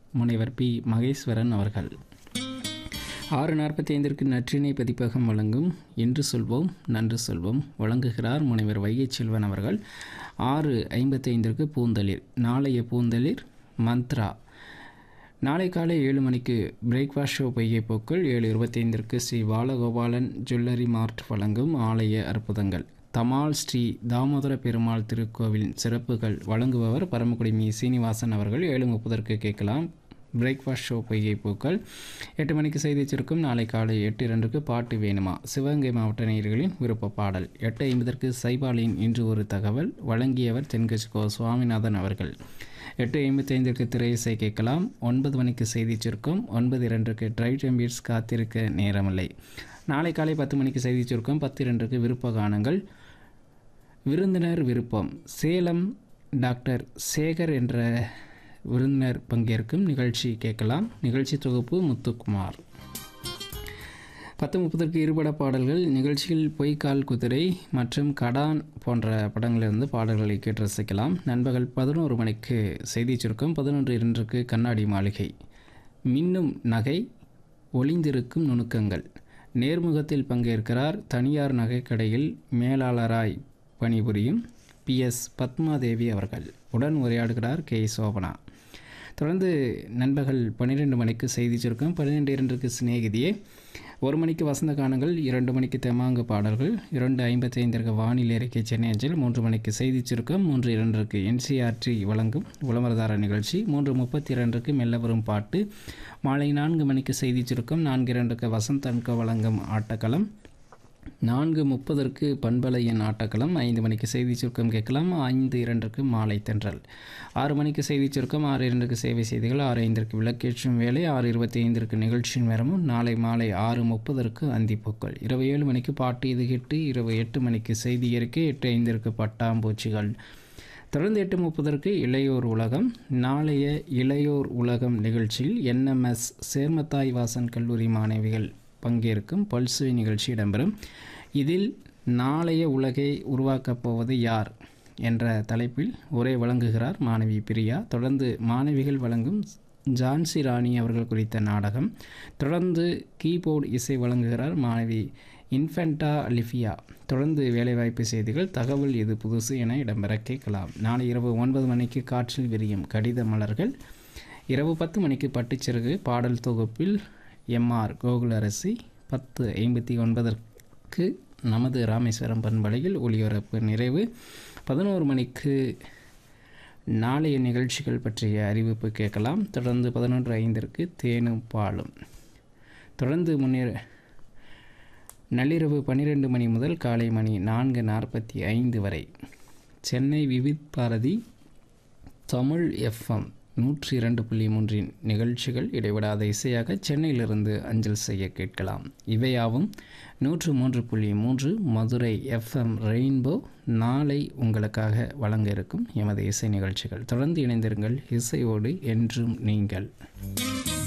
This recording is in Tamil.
முனைவர் பி மகேஸ்வரன் அவர்கள் ஆறு நாற்பத்தி ஐந்திற்கு நற்றினை பதிப்பகம் வழங்கும் இன்று சொல்வோம் நன்று சொல்வோம் வழங்குகிறார் முனைவர் வைகை செல்வன் அவர்கள் ஆறு ஐம்பத்தி ஐந்திற்கு பூந்தளிர் நாளைய பூந்தளிர் மந்த்ரா நாளை காலை ஏழு மணிக்கு பிரேக்ஃபாஸ்ட் ஷோ பொய்கை போக்கள் ஏழு இருபத்தைந்திற்கு ஸ்ரீ பாலகோபாலன் ஜுவல்லரி மார்ட் வழங்கும் ஆலய அற்புதங்கள் தமால் ஸ்ரீ தாமோதர பெருமாள் திருக்கோவில் சிறப்புகள் வழங்குபவர் பரமக்குடி மீ சீனிவாசன் அவர்கள் ஏழு முப்பதற்கு கேட்கலாம் பிரேக்ஃபாஸ்ட் ஷோ பொய்கை பூக்கள் எட்டு மணிக்கு செய்தி சுருக்கம் நாளை காலை எட்டு இரண்டுக்கு பாட்டு வேணுமா சிவகங்கை மாவட்ட நேயர்களின் விருப்ப பாடல் எட்டு ஐம்பதற்கு சைபாலின் இன்று ஒரு தகவல் வழங்கியவர் தென்கட்சி கோ சுவாமிநாதன் அவர்கள் எட்டு ஐம்பத்தி ஐந்திற்கு திரை இசை கேட்கலாம் ஒன்பது மணிக்கு செய்தி சுருக்கம் ஒன்பது இரண்டுக்கு டிரைவ் டெம்பீட்ஸ் காத்திருக்க நேரமில்லை நாளை காலை பத்து மணிக்கு செய்தி சுருக்கம் பத்து இரண்டுக்கு விருப்ப கானங்கள் விருந்தினர் விருப்பம் சேலம் டாக்டர் சேகர் என்ற விருந்தினர் பங்கேற்கும் நிகழ்ச்சி கேட்கலாம் நிகழ்ச்சி தொகுப்பு முத்துக்குமார் பத்து முப்பதற்கு இருபட பாடல்கள் நிகழ்ச்சியில் பொய்க்கால் குதிரை மற்றும் கடான் போன்ற படங்களிலிருந்து பாடல்களை கேட்டு ரசிக்கலாம் நண்பகல் பதினோரு மணிக்கு செய்தி சுருக்கம் பதினொன்று இரண்டுக்கு கண்ணாடி மாளிகை மின்னும் நகை ஒளிந்திருக்கும் நுணுக்கங்கள் நேர்முகத்தில் பங்கேற்கிறார் தனியார் நகைக்கடையில் மேலாளராய் பணிபுரியும் பி எஸ் பத்மாதேவி அவர்கள் உடன் உரையாடுகிறார் கே சோபனா தொடர்ந்து நண்பகல் பன்னிரெண்டு மணிக்கு செய்தி சுருக்கம் பன்னிரெண்டு இரண்டுக்கு சிநேகிதியே ஒரு மணிக்கு வசந்த கானங்கள் இரண்டு மணிக்கு தெமாங்கு பாடல்கள் இரண்டு ஐம்பத்தி ஐந்திற்கு வானிலை அறிக்கை சென்னை அஞ்சல் மூன்று மணிக்கு செய்தி சுருக்கம் மூன்று இரண்டிற்கு என்சிஆர்டி வழங்கும் உளமரதார நிகழ்ச்சி மூன்று முப்பத்தி இரண்டுக்கு மெல்ல வரும் பாட்டு மாலை நான்கு மணிக்கு செய்தி சுருக்கம் நான்கு இரண்டுக்கு வசந்த் அன்கோ வழங்கும் ஆட்டக்களம் நான்கு முப்பதற்கு பண்பலையின் ஆட்டக்களம் ஐந்து மணிக்கு செய்தி சுருக்கம் கேட்கலாம் ஐந்து இரண்டுக்கு மாலை தென்றல் ஆறு மணிக்கு செய்தி சுருக்கம் ஆறு இரண்டுக்கு சேவை செய்திகள் ஆறு ஐந்திற்கு விளக்கேற்றும் வேலை ஆறு இருபத்தி ஐந்திற்கு நிகழ்ச்சியின் நேரமும் நாளை மாலை ஆறு முப்பதற்கு அந்திப்பூக்கள் இரவு ஏழு மணிக்கு பாட்டு இது கேட்டு இரவு எட்டு மணிக்கு செய்தி அறிக்கை எட்டு ஐந்திற்கு பட்டாம்பூச்சிகள் தொடர்ந்து எட்டு முப்பதற்கு இளையோர் உலகம் நாளைய இளையோர் உலகம் நிகழ்ச்சியில் என்எம்எஸ் சேர்மத்தாய் வாசன் கல்லூரி மாணவிகள் பங்கேற்கும் பல்சுவை நிகழ்ச்சி இடம்பெறும் இதில் நாளைய உலகை உருவாக்கப் போவது யார் என்ற தலைப்பில் உரை வழங்குகிறார் மாணவி பிரியா தொடர்ந்து மாணவிகள் வழங்கும் ஜான்சி ராணி அவர்கள் குறித்த நாடகம் தொடர்ந்து கீபோர்டு இசை வழங்குகிறார் மாணவி இன்ஃபென்டா லிஃபியா தொடர்ந்து வேலைவாய்ப்பு செய்திகள் தகவல் இது புதுசு என இடம்பெற கேட்கலாம் நாளை இரவு ஒன்பது மணிக்கு காற்றில் விரியும் கடித மலர்கள் இரவு பத்து மணிக்கு பட்டுச்சிறகு பாடல் தொகுப்பில் எம்ஆர் கோகுலரசி பத்து ஐம்பத்தி ஒன்பதற்கு நமது ராமேஸ்வரம் பண்பலையில் ஒளிபரப்பு நிறைவு பதினோரு மணிக்கு நாளைய நிகழ்ச்சிகள் பற்றிய அறிவிப்பு கேட்கலாம் தொடர்ந்து பதினொன்று ஐந்திற்கு தேனும் பாலும் தொடர்ந்து முன்னேற நள்ளிரவு பன்னிரெண்டு மணி முதல் காலை மணி நான்கு நாற்பத்தி ஐந்து வரை சென்னை விவித் பாரதி தமிழ் எஃப்எம் நூற்றி இரண்டு புள்ளி மூன்றின் நிகழ்ச்சிகள் இடைவிடாத இசையாக சென்னையிலிருந்து அஞ்சல் செய்ய கேட்கலாம் இவையாவும் நூற்று மூன்று புள்ளி மூன்று மதுரை எஃப்எம் ரெயின்போ நாளை உங்களுக்காக வழங்க இருக்கும் எமது இசை நிகழ்ச்சிகள் தொடர்ந்து இணைந்திருங்கள் இசையோடு என்றும் நீங்கள்